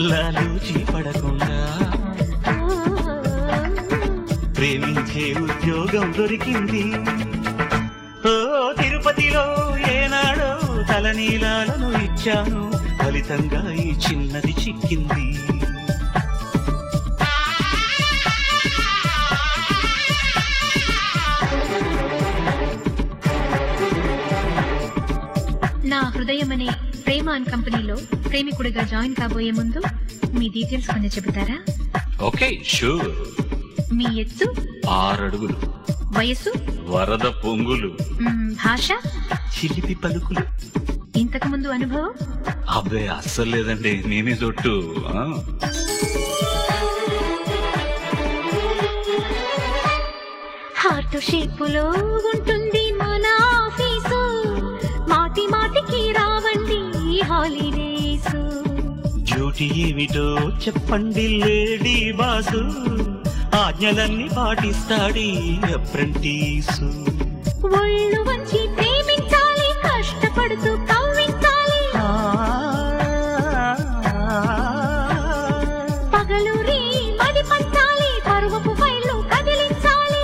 లాలూచి పడకుండా ప్రేమించే ఉద్యోగం దొరికింది ఓ తిరుపతిలో ఏనాడో తలనీలాలను ఇచ్చాను ఫలితంగా ఈ చిన్నది చిక్కింది నా హృదయం అనే ప్రేమ అండ్ కంపెనీలో ప్రేమికుడిగా జాయిన్ కాబోయే ముందు మీ డీటెయిల్స్ కొంచెం చెబుతారా ఓకే షూర్ మీ ఎత్తు ఆరడుగులు వయసు వరద పొంగులు మ్, భాష చిలిపి పలుకులు ఇంతకు ముందు అనుభవం అబ్బే అస్సలు లేదండి నేనే చొట్టు ఆ. హార్ట్ షేపులో ఉంటుంది మన ఆఫీసు మాటి మాటికి రావండి హాలిడేస్ డ్యూటీ ఏమిటో చెప్పండి లేడీ బాసు ఆజ్ఞలన్నీ పాటిస్తాడి అప్రెంటీసు ఒళ్ళు వంచి ప్రేమించాలి కష్టపడుతూ కవ్వించాలి పగలు రీ మది పంచాలి పరువపు ఫైళ్ళు కదిలించాలి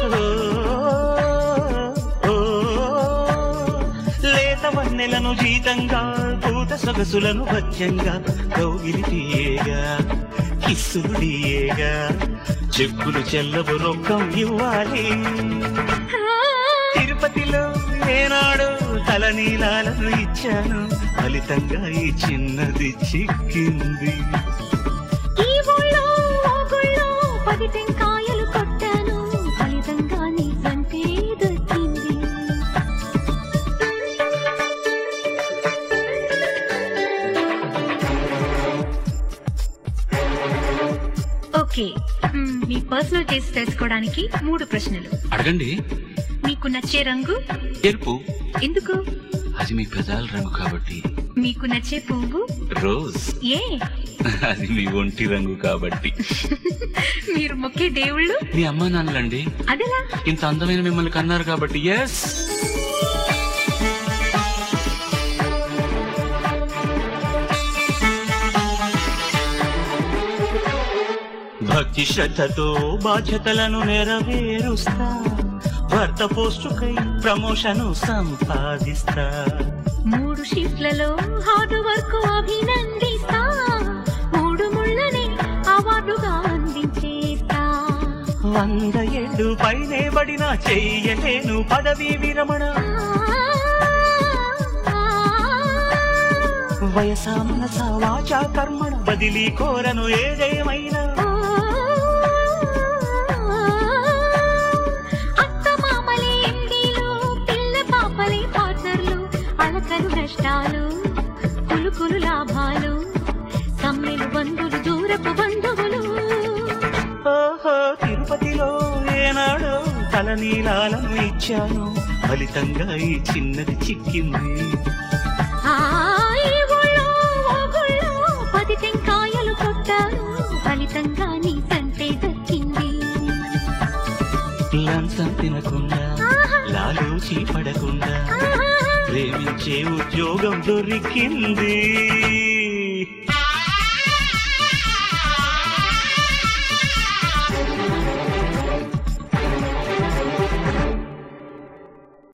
లేత వన్నెలను జీతంగా పూత సొగసులను భత్యంగా కౌగిలి తీయేగా కిస్సులు డియేగా చెక్కులు చెల్లవు రొక్కం ఇవ్వాలి తిరుపతిలో ఏనాడు తలనీలాలను ఇచ్చాను ఫలితంగా ఈ చిన్నది చిక్కింది ఈ ఊళ్ళో ఓ గుళ్ళో పది టెంకాయలు కొట్టాను ఫలితంగా నీ సంటే దొరికింది ఓకే మ్, మీ పర్సనల్ టేస్ట్ తెలుసుకోవడానికి మూడు ప్రశ్నలు అడగండి మీకు నచ్చే రంగు ఎరుపు ఎందుకు అది మీ పెదాల రంగు కాబట్టి మీకు నచ్చే పువ్వు రోజ్ ఏ అది మీ ఒంటి రంగు కాబట్టి మీరు మొక్కే దేవుళ్ళు మీ అమ్మా నాన్నలండి అదెలా ఇంత అందమైన మిమ్మల్ని కన్నారు కాబట్టి ఎస్ భక్తి శ్రద్ధతో బాధ్యతలను నెరవేరుస్తా భర్త పోస్టుకై ప్రమోషను సంపాదిస్తా మూడు షిఫ్ట్లలో హార్డ్ వర్క్ అభినందిస్తా మూడు ముళ్ళని అవార్డుగా అందించేస్తా వంద ఏళ్ళు పైనే పడినా చెయ్యలేను పదవీ విరమణ వయసా మనస వాచా కర్మణ బదిలీ కోరను ఏదేమైనా అత్త మామలే ఎండీలు పిల్ల పాపలే పార్ట్నర్లు అలకలు నష్టాలు కులుకులు లాభాలు సమ్మెలు బంధువులు దూరపు బంధువులు ఓహో తిరుపతిలో ఏనాడో తలనీలాలను ఇచ్చాను ఫలితంగా ఈ చిన్నది చిక్కింది ఆ ఈ ఊళ్ళో ఓ గుళ్ళో పది టెంకాయలు కొట్టాను ఫలితంగా నీ సంటే దక్కింది లంచం తినకుండా లాలూచి పడకుండా ఆహా. ప్రేమించే ఉద్యోగం దొరికింది